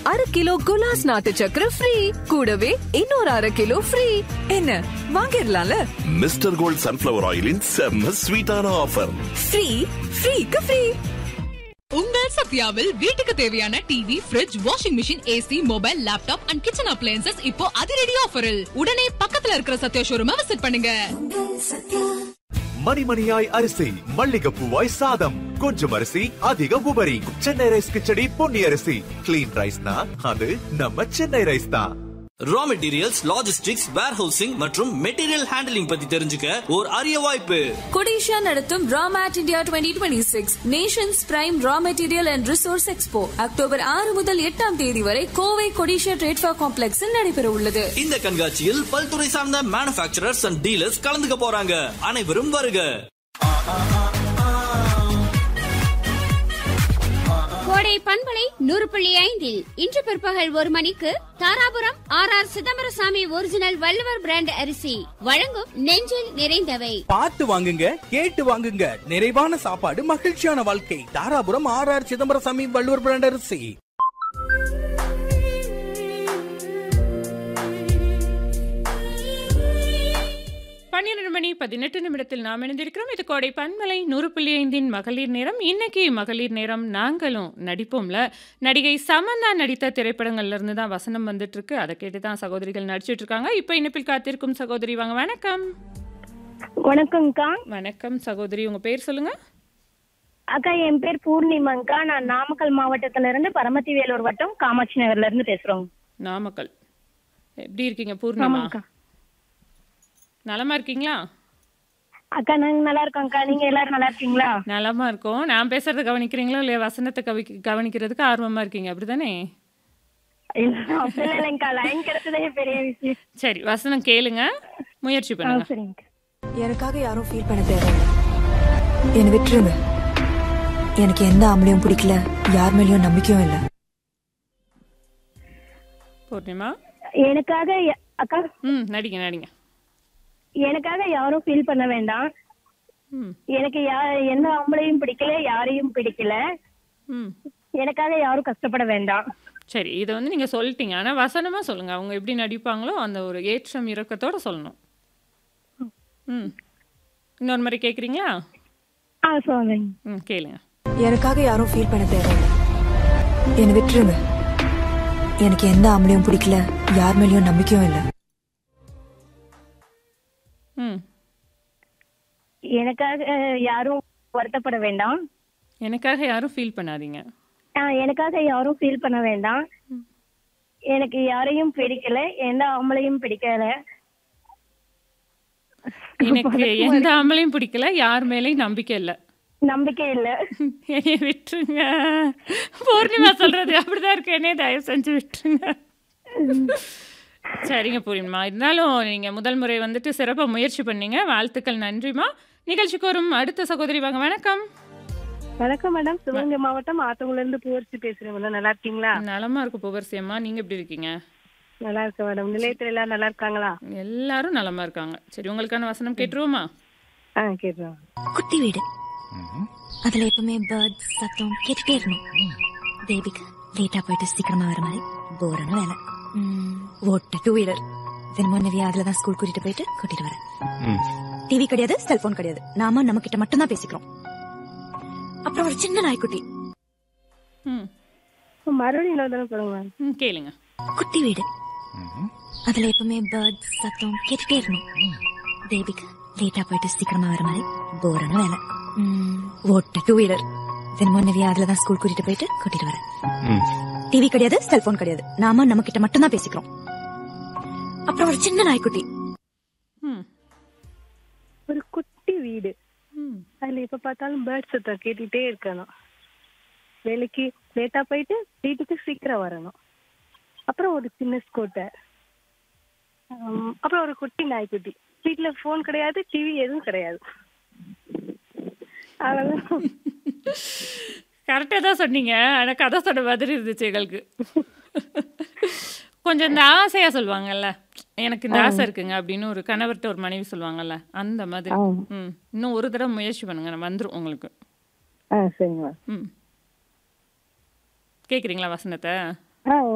அரை கிலோ குலாஸ் நாட்டு சக்கரை ஃப்ரீ கூடவே இன்னொரு அரை கிலோ ஃப்ரீ என்ன வாங்கிடலாம்ல மிஸ்டர் கோல்ட் சன்ஃபிளவர் ஆயிலின் செம்ம ஸ்வீட்டான ஆஃபர் ஃப்ரீ ஃப்ரீக்கு ஃப்ரீ உங்கள் சத்யாவில் வீட்டுக்கு தேவையான TV fridge washing machine AC mobile laptop and kitchen appliances இப்போ அதிரடி ஆஃபரில் உடனே பக்கத்துல இருக்கிற சத்யா ஷோரூமை விசிட் பண்ணுங்க மணிமணியாய் அரிசி மல்லிகைப்பூவாய் சாதம் கொஞ்சம் அரிசி அதிக உபரி சென்னை ரைஸ் கிச்சடி பொன்னி அரிசி கிளீன் ரைஸ்னா அது நம்ம சென்னை ரைஸ் தான் ரா மெட்டீரியல்ஸ் லாஜிஸ்டிக்ஸ் வேர்ஹவுசிங் மற்றும் மெட்டீரியல் ஹேண்டலிங் பத்தி தெரிஞ்சுக்க ஒரு அரிய வாய்ப்பு கொடிஷா நடத்தும் Ramet India twenty twenty six nations prime raw material and resource expo October ஆறு முதல் எட்டாம் தேதி வரை கோவை கொடிஷா ட்ரேட்ஃபா காம்ப்ளெக்ஸில் நடைபெற உள்ளது இந்த கண்காட்சியில் பல்துறை சார்ந்த மேனுபேக்சரர்ஸ் அண்ட் டீலர்ஸ் கலந்துக்க போறாங்க அனைவரும் வருக கோடை பண்பலை நூறு புள்ளி ஐந்தில் இன்று பிற்பகல் ஒரு மணிக்கு Dharapuram R R Chidambarasamy original Valluvar brand அரிசி வழங்கும் நெஞ்சில் நிறைந்தவை பார்த்து வாங்குங்க கேட்டு வாங்குங்க நிறைவான சாப்பாடு மகிழ்ச்சியான வாழ்க்கை Dharapuram R R Chidambarasamy Valluvar brand அரிசி பன்னிரண்டு மணி பதினெட்டு நிமிடத்தில் நாம் இணைந்திருக்கிறோம் இது கோடை பன்மலை நூறு புள்ளி ஐந்தின் மகளிர் நேரம் இன்னைக்கு மகளிர் நேரம் நாங்களும் நடிப்போம்ல நடிகை சமந்தா நடித்த திரைப்படங்கள்ல இருந்து தான் வசனம் வந்துட்டு இருக்கு அதை கேட்டு தான் சகோதரிகள் நடிச்சிட்டு இருக்காங்க இப்போ இணைப்பில் காத்திருக்கும் சகோதரி வாங்க வணக்கம் வணக்கம்க்கா வணக்கம் சகோதரி உங்க பேர் சொல்லுங்க அக்கா என் பேர் பூர்ணிமாங்க்கா நான் நாமக்கல் மாவட்டத்துல இருந்து பரமத்தி வேலூர் வட்டம் காமாட்சி நகர்ல இருந்து பேசுறோம் நாமக்கல் எப்படி இருக்கீங்க பூர்ணிமா ஆமாக்கா நலமா இருக்கீங்களா அக்கா நாங்க நல்லா இருக்கோம்க்கா நீங்க எல்லாரும் நல்லா இருக்கீங்களா நலமா இருக்கோம் நான் பேசுறத கவனிக்கிறீங்களோ இல்லையா வசனத்தை கவி கவனிக்கிறதுக்கு ஆர்வமா இருக்கீங்க அப்படிதானே இல்ல, அப்படிலாம் இல்லைங்கக்கா லைன் கிடைச்சதே பெரிய விஷயம் சரி வசனம் கேளுங்க முயற்சி ஆ, பண்ணுங்க சரிங்கக்கா எனக்காக யாரும் ஃபீல் பண்ண தேவையில்லை என்னை விட்டுருங்க எனக்கு எந்த ஆம்பளையும் பிடிக்கல யார் மேலயும் நம்பிக்கையும் இல்லை பூர்ணிமா எனக்காக ய- அக்கா ம் நடிங்க நடிங்க எனக்காக யாரும் ஃபீல் பண்ண வேண்டாம் ம் எனக்கு யா எந்த ஆம்பளையும் பிடிக்கல யாரையும் பிடிக்கல ம் எனக்காக யாரும் கஷ்டப்பட வேண்டாம் சரி இதை வந்து நீங்கள் சொல்லிட்டீங்க ஆனால் வசனமாக சொல்லுங்கள் அவங்க எப்படி நடிப்பாங்களோ அந்த ஒரு ஏற்றம் இறக்கத்தோட சொல்லணும் ம் இன்னொரு மாதிரி கேட்குறீங்களா ஆ சொல்லுங்க ம் கேளுங்க எனக்காக யாரும் ஃபீல் பண்ண தேவையில்லை என்னை விட்டுருங்க எனக்கு எந்த ஆம்பளையும் பிடிக்கல யார் மேலயும் நம்பிக்கையும் இல்லை ம் எனக்காக அஹ், யாரும் வருத்தப்பட வேண்டாம் எனக்காக யாரும் ஃபீல் பண்ணாதீங்க ஆ, எனக்காக யாரும் ஃபீல் பண்ண வேண்டாம் எனக்கு யாரையும் பிடிக்கல எந்த ஆம்பளையும் பிடிக்கல எனக்கு எந்த ஆம்பளையும் பிடிக்கல யார் மேலேயும் நம்பிக்கை இல்லை நம்பிக்கை இல்ல என்னைய விட்டுருங்க பூர்ணிமா சொல்றது அப்படிதான் இருக்கு என்னைய தயவு செஞ்சு விட்டுருங்க சரிங்க பூர்ணிமா இருந்தாலும் நீங்க முதல் முறை வந்துட்டு சிறப்பா முயற்சி பண்ணீங்க வாழ்த்துக்கள் நன்றிமா நிகழ்ச்சிக்கு வரும் அடுத்த சகோதரி வாங்க வணக்கம் வணக்கம் மேடம் சிவகங்கை மாவட்டம் ஆத்தங்குள்ள இருந்து பூவரிசி பேசுறேன் மேடம் நல்லா இருக்கீங்களா நலமா இருக்கு புகர்சி அம்மா நீங்க எப்படி இருக்கீங்க நல்லா இருக்கு மேடம் நிலையத்துல எல்லாரும் நல்லா இருக்காங்களா எல்லாரும் நலமா இருக்காங்க சரி உங்களுக்கான வசனம் கேட்டுருவோமா ஆ கேட்டுறோம் குட்டி வீடு அதுல எப்பவுமே பேர்ட் சத்தம் கேட்டுட்டே இருக்கணும் பேபிக்கு லேட்டா போயிட்டு சீக்கிரமா வர மாதிரி போரான வேலை ம், ஓட்ட டூ வீலர் தினமும் நவியா அதுல தான் ஸ்கூல் கூட்டிட்டு போயிட்டு கூட்டிட்டு வரேன் டிவி கிடையாது செல்போன் கிடையாது நாம நம்ம கிட்ட மட்டும் தான் பேசிக்கிறோம் அப்புறம் ஒரு சின்ன நாய்க்குட்டி ம் மறுபடியும் இன்னொரு தடவை சொல்லுங்க மேம் ம் கேளுங்க குட்டி வீடு அதுல எப்பவுமே பேர்ட் சத்தம் கேட்டுட்டே இருக்கணும் பேபிக்கு லேட்டா போயிட்டு சீக்கிரமா வர மாதிரி போரான வேலை ம், ஓட்ட டூ வீலர் தினமும் நவியா அதுல தான் ஸ்கூல் கூட்டிட்டு போயிட்டு கூட்டிட்டு வரேன் டிவி கிடையாது செல்போன் கிடையாது நாம நம்ம கிட்ட மட்டும் தான் பேசிக்கிறோம் அப்புறம் ஒரு சின்ன நாய்க்குட்டி ம் ஒரு குட்டி வீடு ம் அதுல எப்ப பார்த்தாலும் பேர்ட் சத்தம் கேட்டுட்டே இருக்கணும் வேலைக்கு லேட்டா போயிட்டு வீட்டுக்கு சீக்கிரம் வரணும் அப்புறம் ஒரு சின்ன ஸ்கூட்டர் அப்புறம் ஒரு குட்டி நாய்க்குட்டி வீட்டுல போன் கிடையாது டிவி எதுவும் கிடையாது அவ்வளவுதான் கரெக்டாக தான் சொன்னீங்க ஆனால் கதை சொன்ன மாதிரி இருந்துச்சு எங்களுக்கு கொஞ்சம் இந்த ஆசையாக சொல்லுவாங்கல்ல எனக்கு இந்த ஆசை இருக்குங்க அப்படின்னு ஒரு கணவர்கிட்ட ஒரு மனைவி சொல்லுவாங்கல்ல அந்த மாதிரி ம் இன்னும் ஒரு தடவை முயற்சி பண்ணுங்க நான் வந்துடும் உங்களுக்கு ஆ சரிங்க ம் கேட்குறீங்களா வசனத்தை ஆ